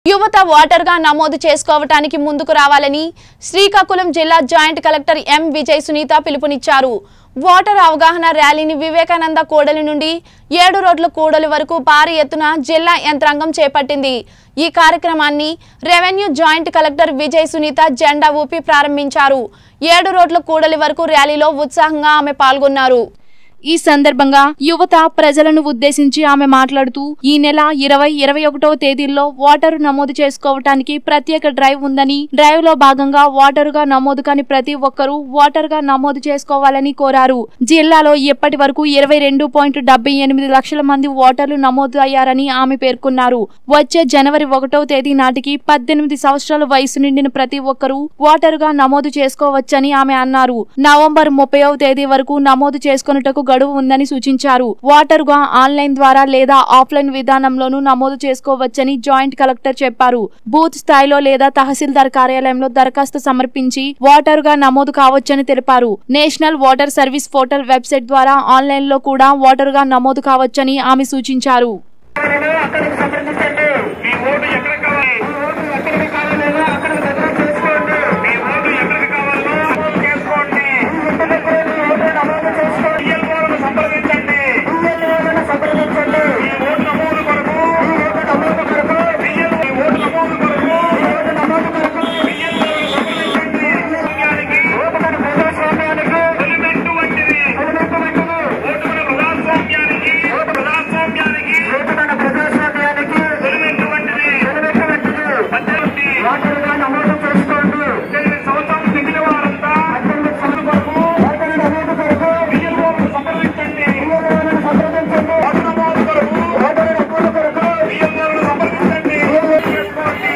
యువత ఓటర్గా నమోదు చేసుకోవటానికి ముందుకు రావాలని శ్రీకాకుళం జిల్లా joint collector M Vijay Sunitha పిలుపునిచ్చారు ఓటర్ అవగాహన ర్యాలీని వివేకానంద కూడలి నుండి ఏడు రోడ్ల కూడలి వరకు భారీ ఎత్తున జిల్లా యంత్రాంగం చేపట్టింది ఈ కార్యక్రమాన్ని revenue joint collector Vijay Sunitha జెండా ఊపి ప్రారంభించారు ఏడు రోడ్ల కూడలి వరకు ర్యాలీలో ఉత్సాహంగా ఆమె పాల్గొన్నారు ఈ సందర్భంగా యువత ప్రజలను ఉద్దేశించి ఆమె మాట్లాడుతూ ఈ నెల ఇరవై ఇరవై ఒకటవ తేదీల్లో ఓటరు నమోదు చేసుకోవటానికి ప్రత్యేక డ్రైవ్ ఉందని డ్రైవ్ లో భాగంగా ఓటరుగా నమోదు కాని ప్రతి ఒక్కరూ ఓటరుగా నమోదు చేసుకోవాలని కోరారు జిల్లాలో ఇప్పటి వరకు ఇరవై రెండు పాయింట్ డెబ్బై ఎనిమిది లక్షల మంది ఓటర్లు నమోదు అయ్యారని ఆమె పేర్కొన్నారు వచ్చే జనవరి ఒకటవ తేదీ నాటికి పద్దెనిమిది సంవత్సరాల వయసు నిండిన ప్రతి ఒక్కరూ ఓటరుగా నమోదు చేసుకోవచ్చని ఆమె అన్నారు నవంబర్ ముప్పైవ తేదీ వరకు నమోదు చేసుకొనుటకు గడువు ఉందని సూచించారు ఓటరుగా ఆన్లైన్ ద్వారా లేదా ఆఫ్లైన్ విధానంలోనూ నమోదు చేసుకోవచ్చని జాయింట్ కలెక్టర్ చెప్పారు బూత్ స్థాయిలో లేదా తహసీల్దార్ కార్యాలయంలో దరఖాస్తు సమర్పించి ఓటరుగా నమోదు కావచ్చని తెలిపారు national voter service portal website ద్వారా ఆన్లైన్ లో కూడా ఓటరుగా నమోదు కావచ్చని ఆమె సూచించారు అక్కడికి సంప్రదించండి మీ ఓటు ఎక్కడికి కావాలి మీ ఓటు ఎక్కడికి కావాలో అక్కడికి దగ్గర చేసుకోండి మీ ఓటు ఎక్కడికి కావాలో నమోదు చేసుకోండి ఇంటి దగ్గర మీ ఓటు నమోదు చేసుకోండి బిఎల్ఓలను సంప్రదించండి బిఎల్ఓలను సంప్రదించండి మీ ఓటు నమోదు కొరకు మీ ఓటు నమోదు కొరకు బిఎల్ మీ ఓటు నమోదు కొరకు మీ ఓటు నమోదు కొరకు బిఎల్ఓలను సంప్రదించండి ప్రజాస్వామ్యానికి ఓటుమన ప్రజాస్వామ్యానికి ఎలిమెంట్ వంటిది ఎలిమెంట్ వంటిది ఓటుమన ప్రజాస్వామ్యానికి ఓటు ప్రజాస్వామ్యానికి ఓటుమన ప్రజాస్వామ్యానికి ఎలిమెంట్ వంటిది ఎలిమెంట్ వంటిది పద్దెనిమిది ఓటరుగా నమోదు చేసుకోండి పద్దెనిమిది సంవత్సరాలు మిగిలిన వారంతా పద్దెనిమిది సంవత్సరాల కొరకు ఓటరు నమోదు కొరకు బిఎల్ఓను సంప్రదించండి బిఎల్ఓను సంప్రదించండి ఓటు నమోదు కొరకు ఓటరు నమోదు కొరకు బిఎల్ఓను సంప్రదించండి చేసుకోండి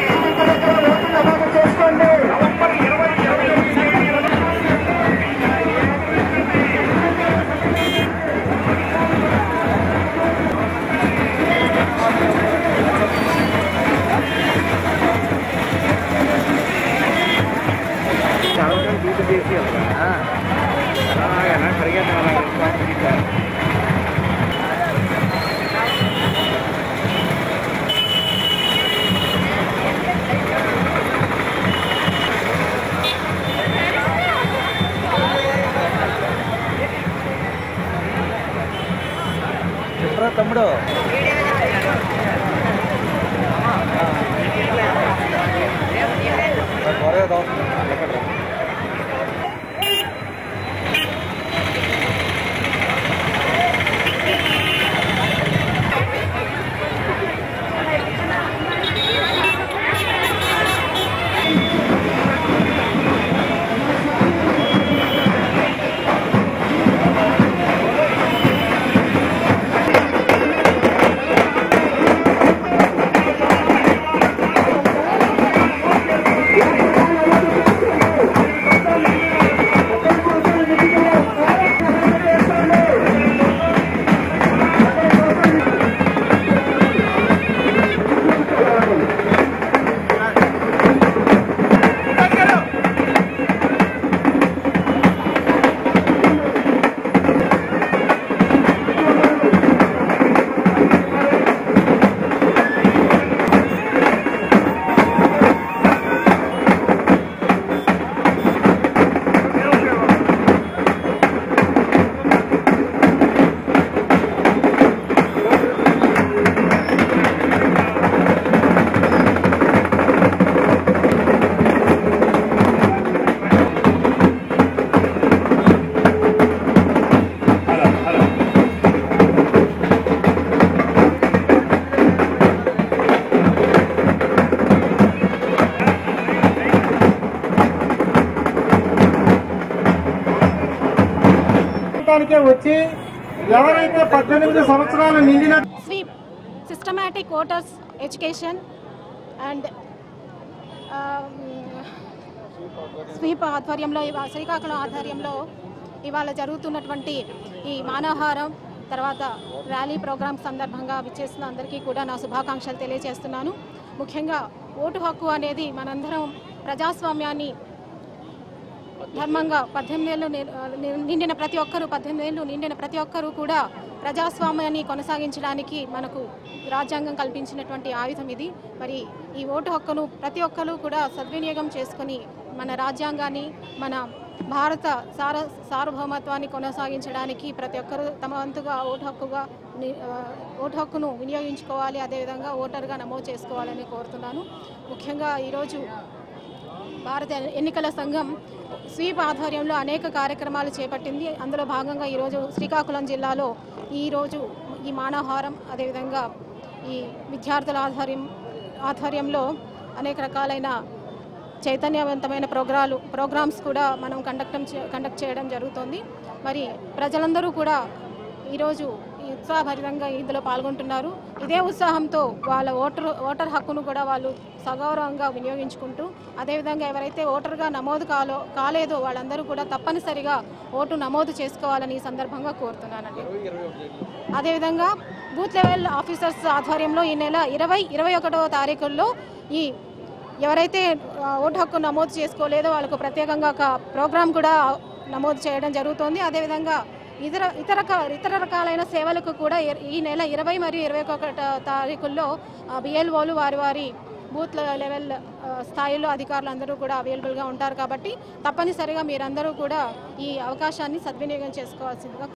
ఓటు నమోదు చేసుకోండి నవంబర్ ఇరవై ఇరవై ఒకటి చదవడం బీట్ చేసి అలాగనా పరిగెత్తాలి చెప్పరా తమ్ముడు త్వరగా దోస్తుంది ఎక్కడ ప్రాంతానికే వచ్చి ఎవరైతే పద్దెనిమిది సంవత్సరాలు నిండిన SVEEP systematic voters education and SVEEP ఆధ్వర్యంలో ఇవా- శ్రీకాకుళం ఆధ్వర్యంలో ఇవాళ జరుగుతున్నటువంటి ఈ మానవహారం తర్వాత ర్యాలీ ప్రోగ్రామ్ సందర్భంగా విచ్చేసిన అందరికీ కూడా నా శుభాకాంక్షలు తెలియజేస్తున్నాను ముఖ్యంగా ఓటు హక్కు అనేది మనందరం ప్రజాస్వామ్యాన్ని ధర్మంగా పద్దెనిమిది ఏళ్ళు ని- నిండిన ప్రతి ఒక్కరూ పద్దెనిమిది ఏళ్ళు నిండిన ప్రతి ఒక్కరూ కూడా ప్రజాస్వామ్యాన్ని కొనసాగించడానికి మనకు రాజ్యాంగం కల్పించినటువంటి ఆయుధం ఇది మరి ఈ ఓటు హక్కును ప్రతి ఒక్కరూ కూడా సద్వినియోగం చేసుకొని మన రాజ్యాంగాన్ని మన భారత సార సార్వభౌమత్వాన్ని కొనసాగించడానికి ప్రతి ఒక్కరూ తమ వంతుగా ఓటు హక్కుగా ని- ఆ, ఓటు హక్కును వినియోగించుకోవాలి అదేవిధంగా ఓటర్గా నమోదు చేసుకోవాలని కోరుతున్నాను ముఖ్యంగా ఈరోజు భారత ఎన్నికల సంఘం స్వీప్ ఆధ్వర్యంలో అనేక కార్యక్రమాలు చేపట్టింది అందులో భాగంగా ఈరోజు శ్రీకాకుళం జిల్లాలో ఈరోజు ఈ మానవహారం అదేవిధంగా ఈ విద్యార్థుల ఆధ్వర్యం ఆధ్వర్యంలో అనేక రకాలైన చైతన్యవంతమైన ప్రోగ్రాలు ప్రోగ్రామ్స్ కూడా మనం కండక్ట్ కండక్ట్ చేయడం జరుగుతుంది మరి ప్రజలందరూ కూడా ఈరోజు ఈ ఉత్సాహభరితంగా ఇందులో పాల్గొంటున్నారు ఇదే ఉత్సాహంతో వాళ్ళ ఓటర్ ఓటర్ హక్కును కూడా వాళ్ళు సగౌరవంగా వినియోగించుకుంటూ అదేవిధంగా ఎవరైతే ఓటర్గా నమోదు కాలో కాలేదో వాళ్ళందరూ కూడా తప్పనిసరిగా ఓటు నమోదు చేసుకోవాలని ఈ సందర్భంగా కోరుతున్నానండి అదేవిధంగా బూత్ లెవెల్ ఆఫీసర్స్ ఆధ్వర్యంలో ఈ నెల ఇరవై ఇరవై ఒకటవ తారీఖుల్లో ఈ ఎవరైతే ఆ, ఓటు హక్కు నమోదు చేసుకోలేదో వాళ్ళకు ప్రత్యేకంగా ఒక ప్రోగ్రాం కూడా నమోదు చేయడం జరుగుతోంది అదేవిధంగా ఇతర ఇతర క- ఇతర రకాలైన సేవలకు కూడా ఇర- ఈ నెల ఇరవై మరియు ఇరవై ఒకట తారీఖుల్లో బిఎల్ఓలు వారి వారి బూత్ లెవెల్ ఆ, స్థాయిలో అధికారులు అందరూ కూడా అవైలబుల్గా ఉంటారు కాబట్టి తప్పనిసరిగా మీరందరూ కూడా ఈ అవకాశాన్ని సద్వినియోగం చేసుకోవాల్సిందిగా